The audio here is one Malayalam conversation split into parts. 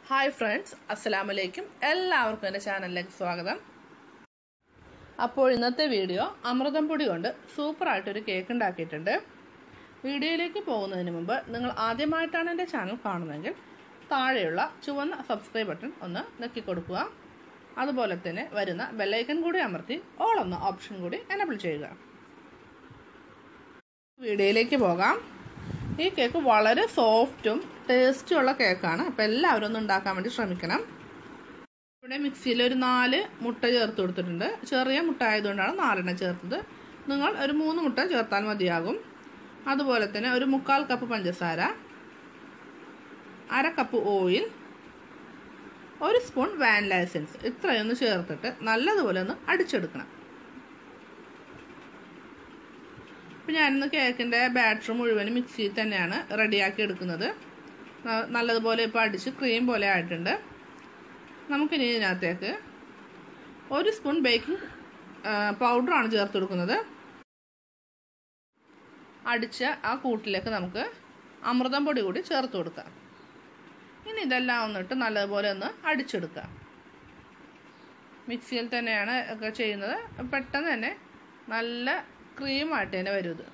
ഹായ് ഫ്രണ്ട്സ് അസ്സലാമലൈക്കും എല്ലാവർക്കും എൻ്റെ ചാനലിലേക്ക് സ്വാഗതം അപ്പോൾ ഇന്നത്തെ വീഡിയോ അമൃതം പൊടി കൊണ്ട് സൂപ്പറായിട്ടൊരു കേക്ക് ഉണ്ടാക്കിയിട്ടുണ്ട് വീഡിയോയിലേക്ക് പോകുന്നതിന് മുമ്പ് നിങ്ങൾ ആദ്യമായിട്ടാണ് എൻ്റെ ചാനൽ കാണുന്നതെങ്കിൽ താഴെയുള്ള ചുവന്ന സബ്സ്ക്രൈബ് ബട്ടൺ ഒന്ന് നെക്കി കൊടുക്കുക അതുപോലെ തന്നെ വരുന്ന ബെല്ലൈക്കൺ കൂടി അമർത്തി ഓൾ എന്ന ഓപ്ഷൻ കൂടി എനബിൾ ചെയ്യുക വീഡിയോയിലേക്ക് പോകാം ഈ കേക്ക് വളരെ സോഫ്റ്റും ടേസ്റ്റും ഉള്ള കേക്കാണ് അപ്പോൾ എല്ലാവരും ഒന്ന് ഉണ്ടാക്കാൻ വേണ്ടി ശ്രമിക്കണം ഇവിടെ മിക്സിയിൽ ഒരു നാല് മുട്ട ചേർത്ത് കൊടുത്തിട്ടുണ്ട് ചെറിയ മുട്ട ആയതുകൊണ്ടാണ് നാലെണ്ണം ചേർത്തത് നിങ്ങൾ ഒരു മൂന്ന് മുട്ട ചേർത്താൽ മതിയാകും അതുപോലെ തന്നെ ഒരു മുക്കാൽ കപ്പ് പഞ്ചസാര അര കപ്പ് ഓയിൽ ഒരു സ്പൂൺ വാനില എസൻസ് ഇത്രയൊന്ന് ചേർത്തിട്ട് നല്ലതുപോലെ ഒന്ന് അടിച്ചെടുക്കണം അപ്പം ഞാനിന്ന് കേക്കിൻ്റെ ബാറ്റർ മുഴുവനും മിക്സിയിൽ തന്നെയാണ് റെഡിയാക്കി എടുക്കുന്നത് നല്ലതുപോലെ ഇപ്പോൾ അടിച്ച് ക്രീം പോലെ ആയിട്ടുണ്ട് നമുക്കിനി ഇതിനകത്തേക്ക് ഒരു സ്പൂൺ ബേക്കിംഗ് പൗഡറാണ് ചേർത്ത് കൊടുക്കുന്നത് അടിച്ച ആ കൂട്ടിലേക്ക് നമുക്ക് അമൃതം പൊടി കൂടി ചേർത്ത് കൊടുക്കാം ഇനി ഇതെല്ലാം ഒന്നിട്ട് നല്ലതുപോലെ ഒന്ന് അടിച്ചെടുക്കാം മിക്സിയിൽ തന്നെയാണ് ഒക്കെ ചെയ്യുന്നത് പെട്ടെന്ന് തന്നെ നല്ല ക്രീമായിട്ട് തന്നെ വരും ഇത്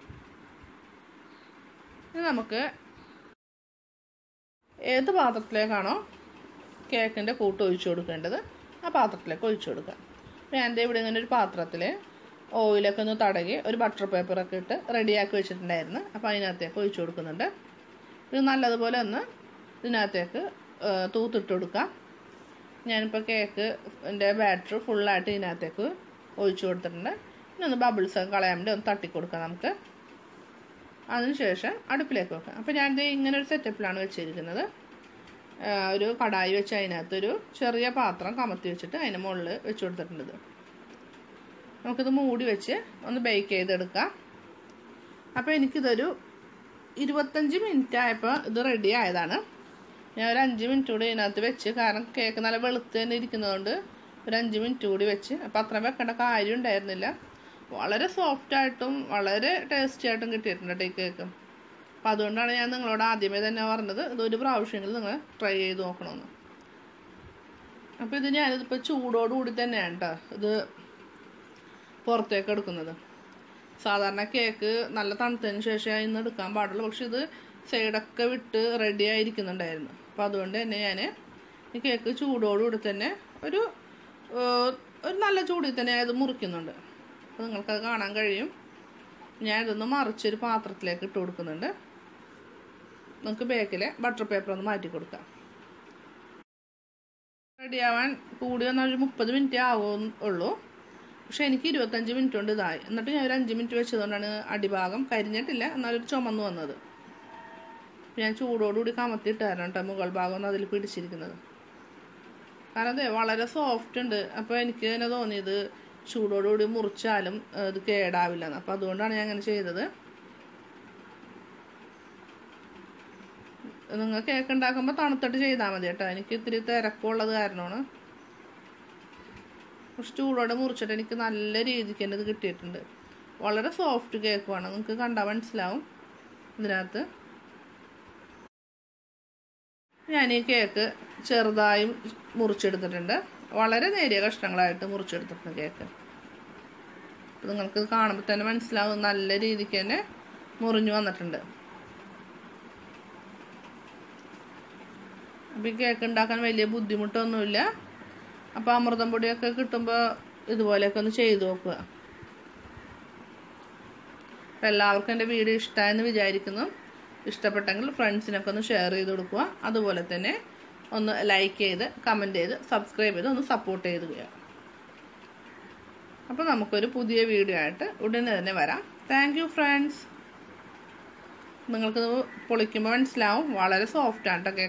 ഇനി നമുക്ക് ഏത് പാത്രത്തിലേക്കാണോ കേക്കിൻ്റെ കൂട്ട് ഒഴിച്ചു കൊടുക്കേണ്ടത് ആ പാത്രത്തിലേക്ക് ഒഴിച്ചു കൊടുക്കുക ഞാൻ എൻ്റെ ഇവിടെ ഇങ്ങനെ ഒരു പാത്രത്തിൽ ഓയിലൊക്കെ ഒന്ന് തടകി ഒരു ബട്ടർ പേപ്പറൊക്കെ ഇട്ട് റെഡിയാക്കി വെച്ചിട്ടുണ്ടായിരുന്നു അപ്പോൾ അതിനകത്തേക്ക് ഒഴിച്ചു കൊടുക്കുന്നുണ്ട് ഇത് നല്ലതുപോലെ ഒന്ന് ഇതിനകത്തേക്ക് തൂത്തിട്ട് കൊടുക്കാം ഞാനിപ്പോൾ കേക്ക് എൻ്റെ ബാറ്റർ ഫുള്ളായിട്ട് ഇതിനകത്തേക്ക് ഒഴിച്ചു കൊടുത്തിട്ടുണ്ട് ഇനി ഒന്ന് ബബിൾസ് ഒക്കെ കളയാൻ വേണ്ടി ഒന്ന് തട്ടിക്കൊടുക്കാം നമുക്ക് അതിനുശേഷം അടുപ്പിലേക്ക് വെക്കാം അപ്പോൾ ഞാനിത് ഇങ്ങനെ ഒരു സെറ്റപ്പിലാണ് വെച്ചിരിക്കുന്നത് ഒരു കടായി വെച്ച് അതിനകത്തൊരു ചെറിയ പാത്രം കമത്തി വെച്ചിട്ട് അതിന് മുകളിൽ വെച്ച് കൊടുത്തിട്ടുണ്ട് നമുക്കിത് മൂടി വെച്ച് ഒന്ന് ബേക്ക് ചെയ്തെടുക്കാം അപ്പോൾ എനിക്കിതൊരു ഇരുപത്തഞ്ച് മിനിറ്റ് ആയപ്പോൾ ഇത് റെഡി ആയതാണ് ഞാൻ ഒരു അഞ്ച് മിനിറ്റ് കൂടി ഇതിനകത്ത് വെച്ച് കാരണം കേക്ക് നല്ല വെളുത്ത് തന്നെ ഇരിക്കുന്നതുകൊണ്ട് ഒരു അഞ്ച് മിനിറ്റ് കൂടി വെച്ച് അപ്പോൾ അത്രയും വെക്കേണ്ട കാര്യം ഉണ്ടായിരുന്നില്ല വളരെ സോഫ്റ്റ് ആയിട്ടും വളരെ ടേസ്റ്റി ആയിട്ടും കിട്ടിയിട്ടുണ്ട് ഈ കേക്ക് അപ്പോൾ അതുകൊണ്ടാണ് ഞാൻ നിങ്ങളോട് ആദ്യമേ തന്നെ പറഞ്ഞത് ഇതൊരു പ്രാവശ്യമെങ്കിലും നിങ്ങൾ ട്രൈ ചെയ്ത് നോക്കണമെന്ന് അപ്പോൾ ഇത് ഞാനിതിപ്പോൾ ചൂടോടുകൂടി തന്നെയാണ് കേട്ടോ ഇത് പുറത്തേക്ക് എടുക്കുന്നത് സാധാരണ കേക്ക് നല്ല തണുത്തതിന് ശേഷം ഇന്ന് എടുക്കാൻ പാടുള്ളൂ പക്ഷെ ഇത് സൈഡൊക്കെ വിട്ട് റെഡി ആയിരിക്കുന്നുണ്ടായിരുന്നു അപ്പോൾ അതുകൊണ്ട് തന്നെ ഞാൻ ഈ കേക്ക് ചൂടോടുകൂടി തന്നെ ഒരു ഒരു നല്ല ചൂടിൽ തന്നെ ഇത് മുറിക്കുന്നുണ്ട് അപ്പോൾ നിങ്ങൾക്കത് കാണാൻ കഴിയും ഞാൻ ഇതൊന്ന് മറിച്ചൊരു പാത്രത്തിലേക്ക് ഇട്ട് കൊടുക്കുന്നുണ്ട് നമുക്ക് ബേക്കിലെ ബട്ടർ പേപ്പർ ഒന്ന് മാറ്റി കൊടുക്കാം റെഡിയാവാൻ കൂടി വന്നാൽ ഒരു മുപ്പത് മിനിറ്റ് ആവും ഉള്ളൂ പക്ഷെ എനിക്ക് ഇരുപത്തഞ്ച് മിനിറ്റ് കൊണ്ട് ഇതായി എന്നിട്ട് ഞാൻ ഒരു അഞ്ച് മിനിറ്റ് വെച്ചതുകൊണ്ടാണ് അടിഭാഗം കരിഞ്ഞിട്ടില്ല എന്നാലൊരു ചുമന്ന് വന്നത് ഞാൻ ചൂടോടുകൂടി കമത്തിയിട്ടായിരുന്നു കേട്ടോ മുകൾ ഭാഗം ഒന്ന് അതിൽ പിടിച്ചിരിക്കുന്നത് കാരണം അതെ വളരെ സോഫ്റ്റ് ഉണ്ട് അപ്പോൾ എനിക്ക് തന്നെ തോന്നിയത് ചൂടോടുകൂടി മുറിച്ചാലും ഇത് കേടാവില്ല അപ്പോൾ അതുകൊണ്ടാണ് ഞാൻ അങ്ങനെ ചെയ്തത് നിങ്ങൾ കേക്ക് ഉണ്ടാക്കുമ്പോൾ തണുത്തിട്ട് ചെയ്താൽ മതി കേട്ടോ എനിക്ക് ഇത്തിരി തിരക്കുള്ളത് കാരണമാണ് പക്ഷെ ചൂടോടെ മുറിച്ചിട്ട് എനിക്ക് നല്ല രീതിക്ക് തന്നെ ഇത് കിട്ടിയിട്ടുണ്ട് വളരെ സോഫ്റ്റ് കേക്കുമാണ് നിങ്ങൾക്ക് കണ്ടാൽ മനസ്സിലാവും ഇതിനകത്ത് ഞാൻ ഈ കേക്ക് ചെറുതായും മുറിച്ചെടുത്തിട്ടുണ്ട് വളരെ നേരിയ കഷ്ണങ്ങളായിട്ട് മുറിച്ചെടുത്തിട്ടുണ്ട് കേക്ക് അപ്പോൾ നിങ്ങൾക്ക് കാണുമ്പോൾ തന്നെ മനസ്സിലാവും നല്ല രീതിക്ക് തന്നെ മുറിഞ്ഞു വന്നിട്ടുണ്ട് അപ്പോൾ ഈ കേക്ക് ഉണ്ടാക്കാൻ വലിയ ബുദ്ധിമുട്ടൊന്നുമില്ല അപ്പോൾ അമൃതം പൊടിയൊക്കെ കിട്ടുമ്പോൾ ഇതുപോലെയൊക്കെ ഒന്ന് ചെയ്തു നോക്കുക അപ്പോൾ എല്ലാവർക്കും എൻ്റെ വീഡിയോ ഇഷ്ടമായെന്ന് വിചാരിക്കുന്നു ഇഷ്ടപ്പെട്ടെങ്കിൽ ഫ്രണ്ട്സിനൊക്കെ ഒന്ന് ഷെയർ ചെയ്ത് കൊടുക്കുക അതുപോലെ തന്നെ ഒന്ന് ലൈക്ക് ചെയ്ത് കമൻറ്റ് ചെയ്ത് സബ്സ്ക്രൈബ് ചെയ്ത് ഒന്ന് സപ്പോർട്ട് ചെയ്ത് അപ്പോൾ നമുക്കൊരു പുതിയ വീഡിയോ ആയിട്ട് ഉടനെ തന്നെ വരാം താങ്ക് യു ഫ്രണ്ട്സ് നിങ്ങൾക്കിത് പൊളിക്കുമ്പോൾ മനസ്സിലാവും വളരെ സോഫ്റ്റാണ് കേട്ടോ